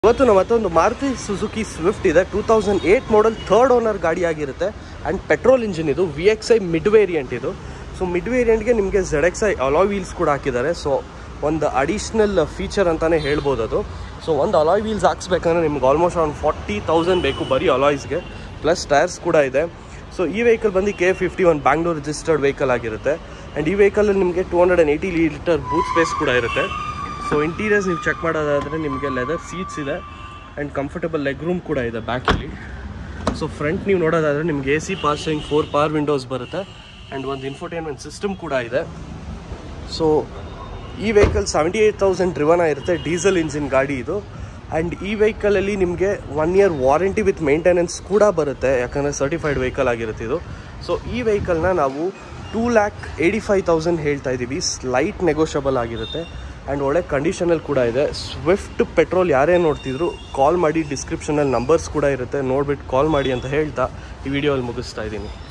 ಇವತ್ತು ನಮ್ಮ ಹತ್ರ ಒಂದು ಮಾರುತಿ ಸುಜುಕಿ ಸ್ವಿಫ್ಟ್ ಇದೆ two thousand eight model third owner ಗಾಡಿ ಆಗಿರುತ್ತೆ ಆ್ಯಂಡ್ ಪೆಟ್ರೋಲ್ ಇಂಜಿನ್ ಇದು V X I mid variant ಇದು ಸೊ ಮಿಡ್ ವೇರಿಯಂಟ್ಗೆ ನಿಮಗೆ Z X I alloy wheels ಕೂಡ ಹಾಕಿದ್ದಾರೆ ಸೊ ಒಂದು ಅಡಿಷ್ನಲ್ ಫೀಚರ್ ಅಂತಲೇ ಹೇಳ್ಬೋದು ಅದು ಸೊ ಒಂದು ಅಲಾಯ್ ವೀಲ್ಸ್ ಹಾಕ್ಸ್ಬೇಕಂದ್ರೆ ನಿಮ್ಗೆ ಆಲ್ಮೋಸ್ಟ್ ಒಂದು ಫಾರ್ಟಿ ತೌಸಂಡ್ ಬೇಕು ಬರೀ ಅಲಾಯ್ಸ್ಗೆ ಪ್ಲಸ್ ಟೈರ್ಸ್ ಕೂಡ ಇದೆ ಸೊ ಈ ವೆಹಿಕಲ್ ಬಂದು K fifty one Bangalore registered vehicle ಆಗಿರುತ್ತೆ ಆ್ಯಂಡ್ ಈ ವೆಹಿಕಲಲ್ಲಿ ನಿಮಗೆ two hundred and eighty litre boot space ಕೂಡ ಇರುತ್ತೆ ಸೊ ಇಂಟೀರಿಯರ್ಸ್ ನೀವು ಚೆಕ್ ಮಾಡೋದಾದರೆ ನಿಮಗೆ ಲೆದರ್ ಸೀಟ್ಸ್ ಇದೆ ಆ್ಯಂಡ್ ಕಂಫರ್ಟಬಲ್ ಲೆಗ್ ರೂಮ್ ಕೂಡ ಇದೆ ಬ್ಯಾಕಲ್ಲಿ ಸೊ ಫ್ರಂಟ್ ನೀವು ನೋಡೋದಾದರೆ ನಿಮ್ಗೆ A C passing four power windows ಬರುತ್ತೆ ಆ್ಯಂಡ್ ಒಂದು ಇನ್ಫೋಟೈನ್ಮೆಂಟ್ ಸಿಸ್ಟಮ್ ಕೂಡ ಇದೆ ಸೊ ಈ vehicle seventy eight thousand driven ಇರುತ್ತೆ ಡೀಸೆಲ್ ಇಂಜಿನ್ ಗಾಡಿ ಇದು ಆ್ಯಂಡ್ ಈ ವೆಹಿಕಲಲ್ಲಿ ನಿಮಗೆ one year warranty with maintenance ಕೂಡ ಬರುತ್ತೆ ಯಾಕಂದರೆ ಸರ್ಟಿಫೈಡ್ ವೆಹಿಕಲ್ ಆಗಿರುತ್ತೆ ಇದು ಸೊ ಈ ವೆಹಿಕಲ್ನ ನಾವು two lakh eighty five thousand ಹೇಳ್ತಾ ಇದ್ದೀವಿ ಸ್ಲೈಟ್ ನೆಗೋಷಿಯಬಲ್ ಆಗಿರುತ್ತೆ ಆ್ಯಂಡ್ ಒಳ್ಳೆ ಕಂಡೀಷನಲ್ಲಿ ಕೂಡ ಇದೆ ಸ್ವಿಫ್ಟ್ ಪೆಟ್ರೋಲ್ ಯಾರೇ ನೋಡ್ತಿದ್ರು ಕಾಲ್ ಮಾಡಿ ಡಿಸ್ಕ್ರಿಪ್ಷನಲ್ಲಿ ನಂಬರ್ಸ್ ಕೂಡ ಇರುತ್ತೆ ನೋಡ್ಬಿಟ್ಟು ಕಾಲ್ ಮಾಡಿ ಅಂತ ಹೇಳ್ತಾ ಈ ವಿಡಿಯೋಲ್ಲಿ ಮುಗಿಸ್ತಾ ಇದ್ದೀನಿ